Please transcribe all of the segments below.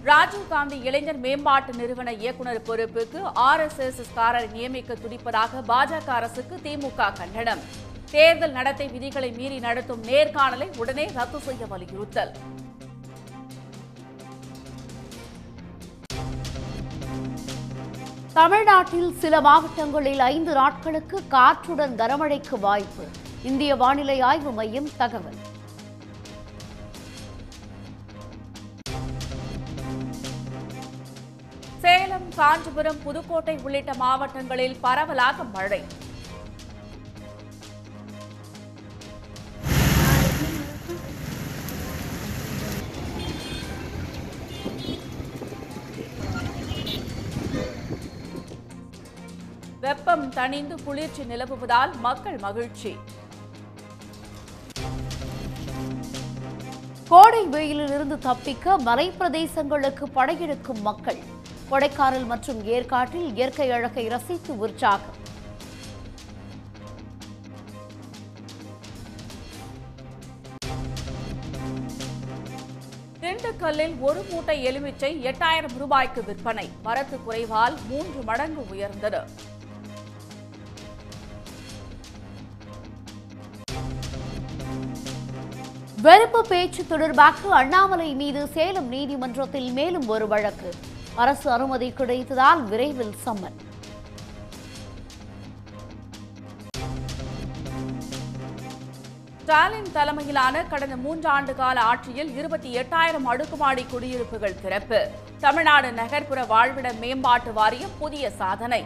ராஜீவ்காந்தி இளைஞர் மேம்பாட்டு நிறுவன இயக்குநர் பொறுப்புக்கு ஆர்எஸ்எஸ் காரரை நியமிக்க துடிப்பதாக பாஜக அரசுக்கு திமுக கண்டனம் தேர்தல் நடத்தை விதிகளை மீறி நடத்தும் நேர்காணலை உடனே ரத்து செய்ய வலியுறுத்தல் தமிழ்நாட்டில் சில மாவட்டங்களில் ஐந்து நாட்களுக்கு காற்றுடன் கனமழைக்கு வாய்ப்பு இந்திய வானிலை ஆய்வு மையம் தகவல் சேலம் காஞ்சிபுரம் புதுக்கோட்டை உள்ளிட்ட மாவட்டங்களில் பரவலாக மழை வெப்பம் தணிந்து குளிர்ச்சி நிலவுவதால் மக்கள் மகிழ்ச்சி கோடை வெயிலிலிருந்து தப்பிக்க மலைப்பிரதேசங்களுக்கு படையெடுக்கும் மக்கள் கொடைக்கானல் மற்றும் ஏற்காட்டில் இயற்கை அழகை ரசித்து உற்சாகம் திண்டுக்கல்லில் ஒரு மூட்டை எலுமிச்சை எட்டாயிரம் ரூபாய்க்கு விற்பனை வரத்து குறைவால் மூன்று மடங்கு உயர்ந்தது வெறுப்பு பேச்சு தொடர்பாக அண்ணாமலை மீது சேலம் நீதிமன்றத்தில் மேலும் ஒரு வழக்கு அரசு அனுமதி கிடைத்ததால் விரைவில் சம்மன் ஸ்டாலின் தலைமையிலான கடந்த மூன்றாண்டு கால ஆட்சியில் இருபத்தி எட்டாயிரம் அடுக்குமாடி குடியிருப்புகள் திறப்பு தமிழ்நாடு நகர்ப்புற வாழ்விட மேம்பாட்டு வாரியம் புதிய சாதனை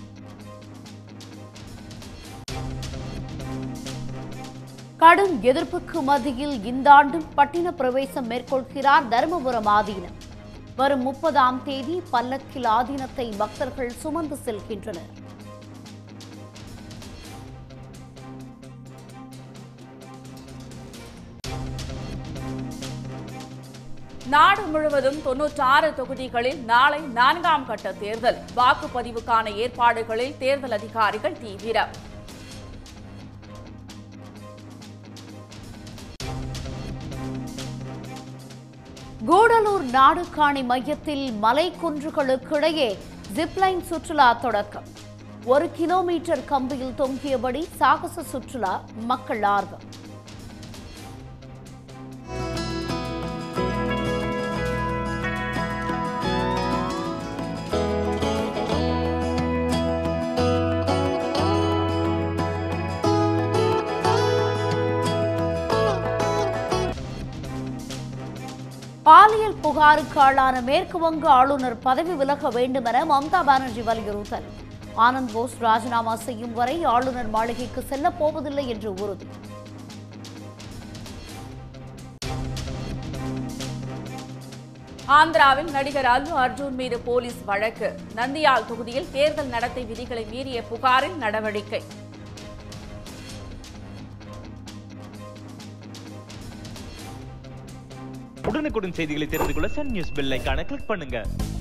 கடும் எதிர்ப்புக்கு மத்தியில் இந்த ஆண்டும் பட்டின பிரவேசம் மேற்கொள்கிறார் தருமபுரம் ஆதீனம் வரும் முப்பதாம் தேதி பல்லக்கில் ஆதீனத்தை பக்தர்கள் சுமந்து செல்கின்றனர் நாடு முழுவதும் தொன்னூற்றாறு தொகுதிகளில் நாளை நான்காம் கட்ட தேர்தல் வாக்குப்பதிவுக்கான ஏற்பாடுகளில் தேர்தல் அதிகாரிகள் தீவிரம் கூடலூர் நாடுகாணி மையத்தில் மலைக்குன்றுகளுக்கிடையே ஜிப்லைன் சுற்றுலா தொடக்கம் ஒரு கிலோமீட்டர் கம்பியில் தொங்கியபடி சாகச சுற்றுலா மக்கள் ஆர்வம் பாலியல் புகாருக்கு ஆளான மேற்கு வங்க ஆளுநர் பதவி விலக வேண்டும் என மம்தா பானர்ஜி வலியுறுத்தல் ஆனந்த் போஸ் ராஜினாமா செய்யும் வரை ஆளுநர் மாளிகைக்கு செல்லப் போவதில்லை என்று உறுதி ஆந்திராவில் நடிகர் அல்லு அர்ஜுன் மீது போலீஸ் வழக்கு நந்தியால் தொகுதியில் தேர்தல் நடத்தை விதிகளை மீறிய புகாரில் நடவடிக்கை உடனுக்குடன் செய்திகளை தெரிந்து கொள்ள சன் நியூஸ் பெல் ஐகானை கிளிக் பண்ணுங்க